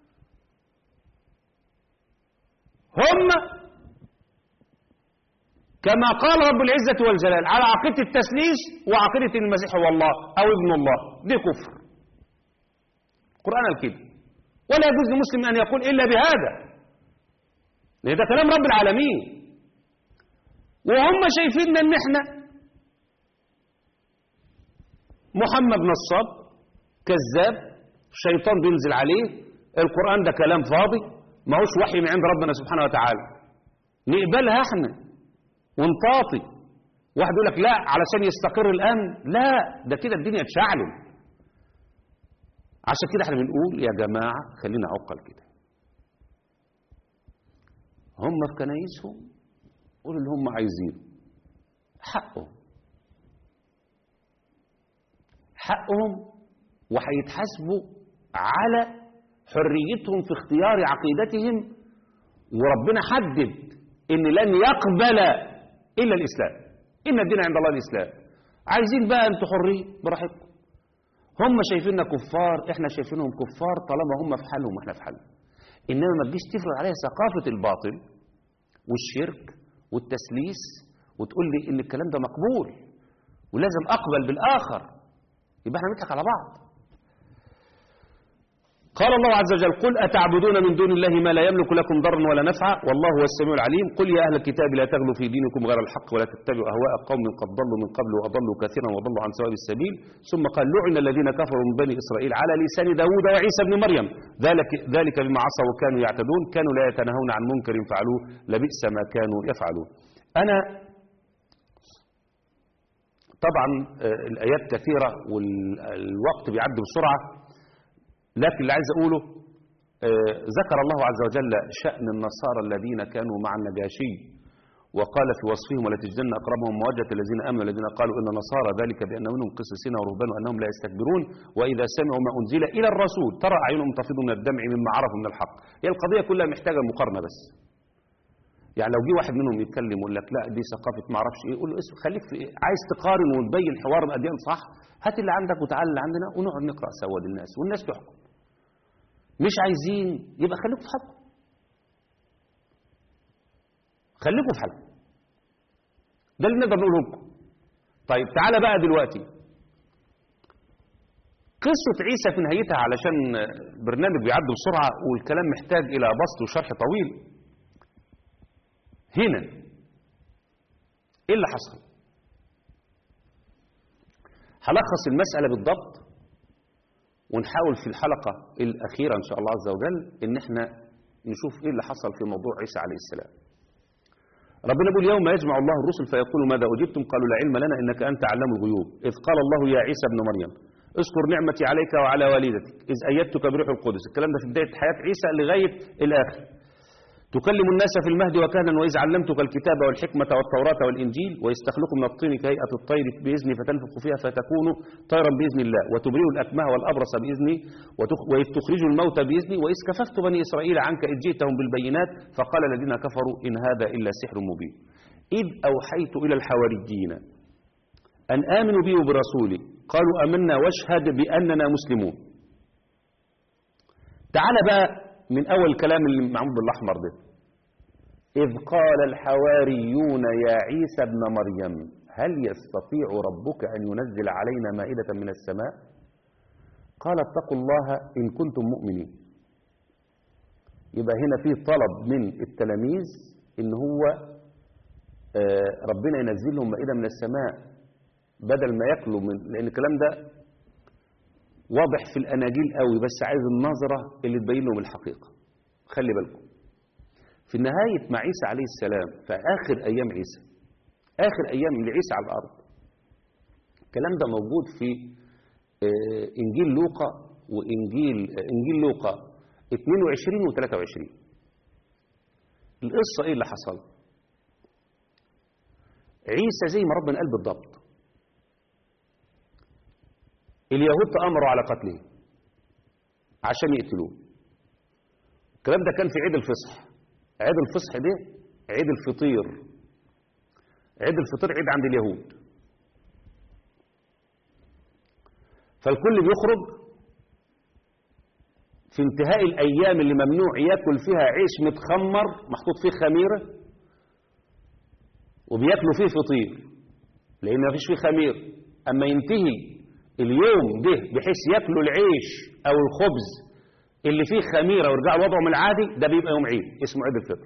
هم كما قال رب العزة والجلال على عقيدة التسليس وعقيدة إن المسيح هو الله أو ابن الله دي كفر القرآن الكذب ولا يجوز لمسلم أن يقول إلا بهذا لأن ده كلام رب العالمين وهم شايفين ان احنا محمد نصاب كذاب الشيطان بينزل عليه القرآن ده كلام فاضي ما هوش وحي من عند ربنا سبحانه وتعالى نقبلها احنا ونطاطي واحد يقول لك لا علشان يستقر الامن لا ده كده الدنيا تشعلل عشان كده احنا بنقول يا جماعه خلينا عقل كده هم في كنايسهم قولوا اللي هم عايزينه حقهم حقهم وهيتحاسبوا على حريتهم في اختيار عقيدتهم وربنا حدد ان لن يقبل الا الاسلام ان الدين عند الله الاسلام عايزين بقى انتوا حرين براحتكم هم شايفيننا كفار احنا شايفينهم كفار طالما هم في حالهم واحنا في حالنا انما ما تجيش تفرض عليها ثقافه الباطل والشرك والتسليس وتقول لي ان الكلام ده مقبول ولازم اقبل بالاخر يبقى احنا بنضحك على بعض قال الله عز وجل قل أتعبدون من دون الله ما لا يملك لكم ضرا ولا نفعا والله هو السميع العليم قل يا أهل الكتاب لا تغلوا في دينكم غير الحق ولا تتبعوا أهواء قوم قد ضلوا من قبل وأضلوا كثيرا وضلوا عن سواء السبيل ثم قال لعن الذين كفروا من بني إسرائيل على لسان داود وعيسى بن مريم ذلك, ذلك بما عصوا وكانوا يعتدون كانوا لا يتناهون عن منكر فعلوه لبئس ما كانوا يفعلون أنا طبعا آه، الآيات كثيرة والوقت بيعدي بسرعة لكن اللي عايز أقوله آه، ذكر الله عز وجل شأن النصارى الذين كانوا مع النجاشي وقال في وصفهم ولا تجدن أقربهم مودة الذين آمنوا الذين قالوا إن نصارى ذلك بأن منهم قسيسين ورهبان وأنهم لا يستكبرون وإذا سمعوا ما أنزل إلى الرسول ترى أعينهم تفيض من الدمع مما عرفوا من الحق هي القضية كلها محتاجة مقارنة بس يعني لو جه واحد منهم يتكلم يقول لك لا دي ثقافة ما اعرفش ايه قول له اسم خليك في إيه؟ عايز تقارن وتبين حوار الأديان صح هات اللي عندك وتعال اللي عندنا ونقعد نقرأ سوا للناس والناس تحكم مش عايزين يبقى خليكم في حالكم خليكم في حالكم ده اللي نقدر نقوله لكم طيب تعالى بقى دلوقتي قصة عيسى في نهايتها علشان برنامج بيعدي بسرعة والكلام محتاج إلى بسط وشرح طويل هنا إيه اللي حصل هلخص المسألة بالضبط ونحاول في الحلقة الأخيرة إن شاء الله عز وجل إن احنا نشوف إيه اللي حصل في موضوع عيسى عليه السلام ربنا يقول يوم يجمع الله الرسل فيقول ماذا أجبتم قالوا لا علم لنا إنك أنت علام الغيوب إذ قال الله يا عيسى ابن مريم اذكر نعمتي عليك وعلى والدتك إذ أيدتك بروح القدس الكلام ده في بداية حياة عيسى لغاية الآخر تكلم الناس في المهد وكهلا وإذ علمتك الكتاب والحكمة والتوراة والإنجيل ويستخلق من الطين كهيئة الطير بإذني فتنفخ فيها فتكون طيرا بإذن الله وتبرئ الأكمه والأبرص بإذني وتخ- وإذ تخرج الموتى بإذني وإذ كففت بني إسرائيل عنك إذ جئتهم بالبينات فقال الذين كفروا إن هذا إلا سحر مبين إذ أوحيت إلى الحواريين أن آمنوا بي وبرسولي قالوا آمنا واشهد بأننا مسلمون تعال بقى من أول الكلام اللي معمول بالأحمر ده إذ قال الحواريون يا عيسى ابن مريم هل يستطيع ربك أن ينزل علينا مائدة من السماء قال اتقوا الله إن كنتم مؤمنين يبقى هنا في طلب من التلاميذ إن هو آه، ربنا ينزل لهم مائدة من السماء بدل ما ياكلوا من لأن الكلام ده واضح في الأناجيل قوي بس عايز النظرة اللي تبين لهم الحقيقة خلي بالكم في نهاية مع عيسى عليه السلام في آخر أيام عيسى آخر أيام لعيسى على الأرض الكلام ده موجود في آه، إنجيل لوقا وإنجيل آه، إنجيل لوقا 22 و 23 القصة إيه اللي حصل عيسى زي ما ربنا قال بالضبط اليهود تأمروا على قتله عشان يقتلوه الكلام ده كان في عيد الفصح عيد الفصح ده عيد الفطير عيد الفطير عيد عند اليهود فالكل بيخرج في انتهاء الأيام اللي ممنوع ياكل فيها عيش متخمر محطوط فيه خميرة وبياكلوا فيه فطير لأن مفيش فيه خمير أما ينتهي اليوم ده بحيث ياكلوا العيش أو الخبز اللي فيه خميرة ويرجعوا لوضعهم العادي ده بيبقى يوم عيد اسمه عيد الفطر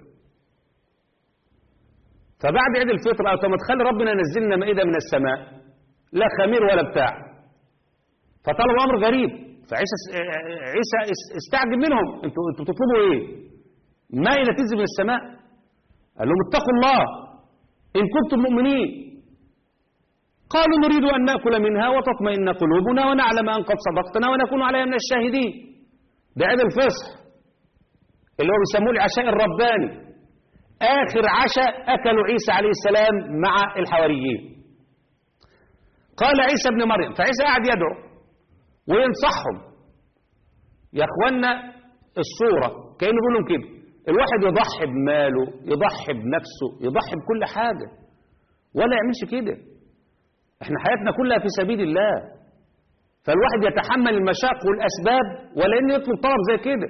فبعد عيد الفطر أو ما تخلي ربنا ينزلنا مائدة من السماء لا خمير ولا بتاع فطلبوا أمر غريب فعيسى عيسى استعجب منهم انتوا انتوا بتطلبوا ايه؟ مائدة تنزل من السماء قال لهم اتقوا الله إن كنتم مؤمنين قالوا نريد أن نأكل منها وتطمئن قلوبنا ونعلم أن قد صدقتنا ونكون عليها من الشاهدين ده عيد الفصح اللي هو بيسموه العشاء الرباني آخر عشاء أكلوا عيسى عليه السلام مع الحواريين قال عيسى ابن مريم فعيسى قاعد يدعو وينصحهم يا اخوانا الصورة كأنه بيقول لهم كده الواحد يضحي بماله يضحي بنفسه يضحي بكل حاجة ولا يعملش كده احنا حياتنا كلها في سبيل الله فالواحد يتحمل المشاق والأسباب ولا إنه يطلب طلب زي كده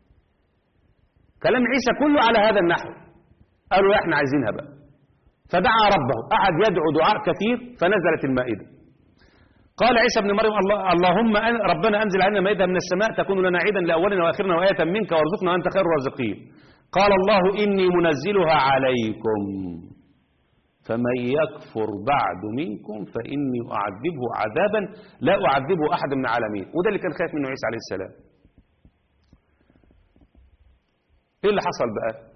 كلام عيسى كله على هذا النحو قالوا احنا عايزينها بقى فدعا ربه قعد يدعو دعاء كثير فنزلت المائدة قال عيسى ابن مريم الله اللهم أن ربنا أنزل علينا مائدة من السماء تكون لنا عيدا لأولنا وآخرنا وآية منك وارزقنا وأنت خير الرازقين قال الله إني منزلها عليكم فمن يكفر بعد منكم فإني أعذبه عذابا لا أعذبه أحد من العالمين وده اللي كان خايف منه عيسى عليه السلام إيه اللي حصل بقى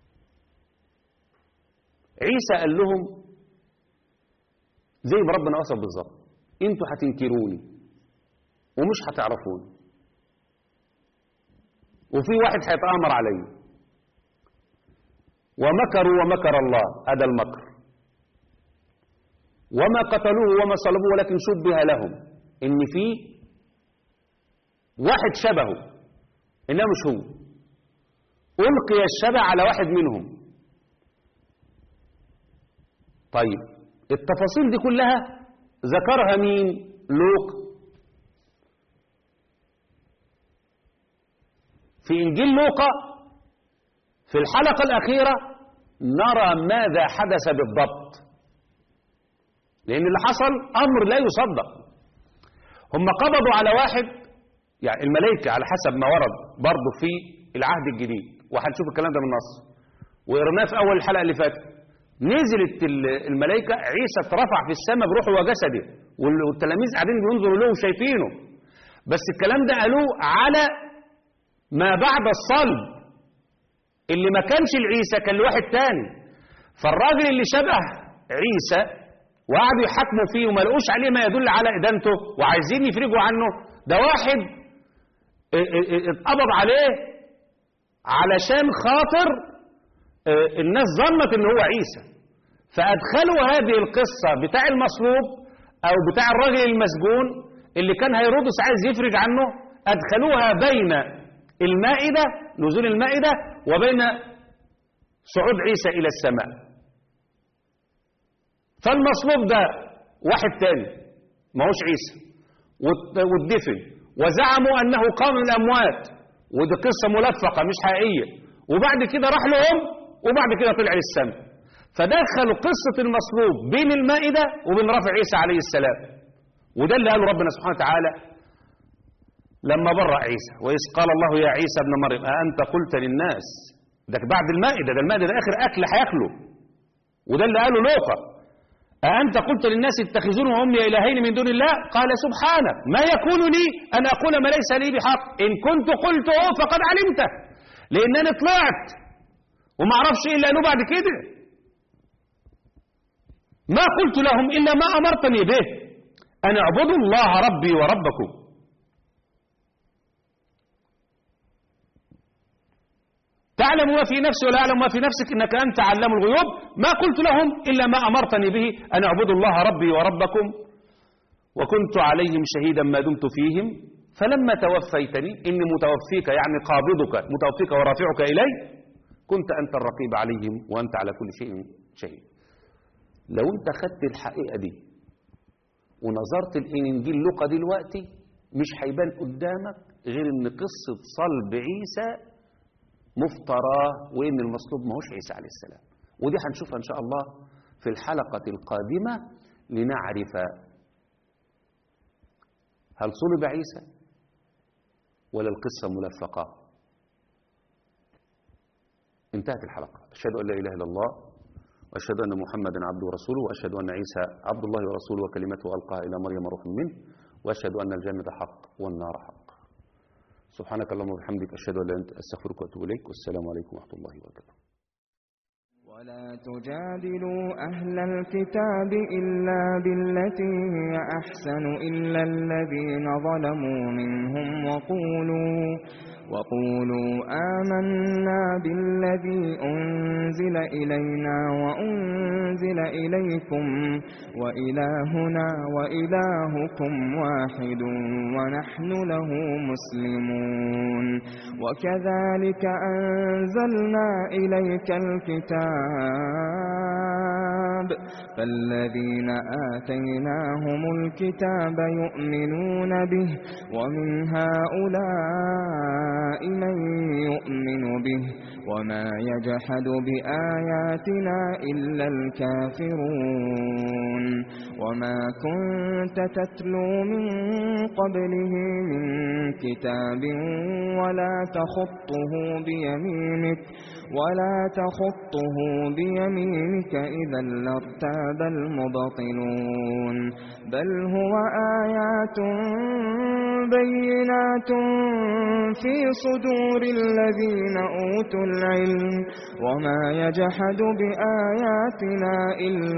عيسى قال لهم زي ما ربنا وصف بالظبط انتوا هتنكروني ومش هتعرفوني وفي واحد هيتآمر علي ومكروا ومكر الله هذا المكر وما قتلوه وما صلبوه ولكن شبه لهم ان في واحد شبهه انما مش هو القي الشبه على واحد منهم طيب التفاصيل دي كلها ذكرها مين لوق في انجيل لوقا في الحلقه الاخيره نرى ماذا حدث بالضبط لان اللي حصل امر لا يصدق هم قبضوا على واحد يعني الملائكه على حسب ما ورد برضه في العهد الجديد وهنشوف الكلام ده من النص وقرناه في اول الحلقه اللي فاتت نزلت الملائكه عيسى اترفع في السماء بروحه وجسده والتلاميذ قاعدين بينظروا له وشايفينه بس الكلام ده قالوه على ما بعد الصلب اللي ما كانش لعيسى كان لواحد تاني فالراجل اللي شبه عيسى وقعدوا يحاكموا فيه وما لقوش عليه ما يدل على ادانته وعايزين يفرجوا عنه ده واحد اتقبض عليه علشان خاطر الناس ظنت ان هو عيسى فادخلوا هذه القصة بتاع المصلوب او بتاع الراجل المسجون اللي كان هيرودس عايز يفرج عنه ادخلوها بين المائدة نزول المائدة وبين صعود عيسى الى السماء فالمصلوب ده واحد تاني ما هوش عيسى واتدفن وزعموا انه قام من الاموات ودي قصة ملفقة مش حقيقية وبعد كده راح لهم وبعد كده طلع للسماء فدخلوا قصة المصلوب بين المائدة وبين رفع عيسى عليه السلام وده اللي قاله ربنا سبحانه وتعالى لما برأ عيسى وإذ قال الله يا عيسى ابن مريم أأنت قلت للناس ده بعد المائدة ده المائدة ده آخر أكل هياكله وده اللي قاله لوقا أأنت قلت للناس اتخذوني وأمي إلهين من دون الله قال سبحانك ما يكون لي أن أقول ما ليس لي بحق إن كنت قلته فقد علمته لأنني طلعت وما أعرفش إيه اللي قالوه بعد كده ما قلت لهم إلا ما أمرتني به أن اعبدوا الله ربي وربكم تعلم ما في نفسي ولا أعلم ما في نفسك إنك أنت علام الغيوب ما قلت لهم إلا ما أمرتني به أن اعبدوا الله ربي وربكم وكنت عليهم شهيدا ما دمت فيهم فلما توفيتني إني متوفيك يعني قابضك متوفيك ورافعك إلي كنت أنت الرقيب عليهم وأنت على كل شيء شهيد لو أنت خدت الحقيقة دي ونظرت الإنجيل لقى دلوقتي مش هيبان قدامك غير إن قصة صلب عيسى مفتراه وإن المصلوب ماهوش عيسى عليه السلام ودي هنشوفها إن شاء الله في الحلقة القادمة لنعرف هل صلب عيسى ولا القصة ملفقة انتهت الحلقة أشهد أن لا إله إلا الله وأشهد أن محمدا عبده ورسوله وأشهد أن عيسى عبد الله ورسوله وكلمته ألقاها إلى مريم روح منه وأشهد أن الجنة حق والنار حق سبحانك اللهم وبحمدك أشهد أن لا إله إلا أنت أستغفرك وأتوب إليك والسلام عليكم ورحمة الله وبركاته ولا تجادلوا أهل الكتاب إلا بالتي هي أحسن إلا الذين ظلموا منهم وقولوا وقولوا آمنا بالذي أنزل إلينا وأنزل إليكم وإلهنا وإلهكم واحد ونحن له مسلمون وكذلك أنزلنا إليك الكتاب فالذين آتيناهم الكتاب يؤمنون به ومن هؤلاء من يؤمن به وما يجحد بآياتنا إلا الكافرون وما كنت تتلو من قبله من كتاب ولا تخطه بيمينك ولا تخطه بيمينك إذا لارتاب المبطلون بل هو آيات بينات في صدور الذين أوتوا العلم وما يجحد بآياتنا إلا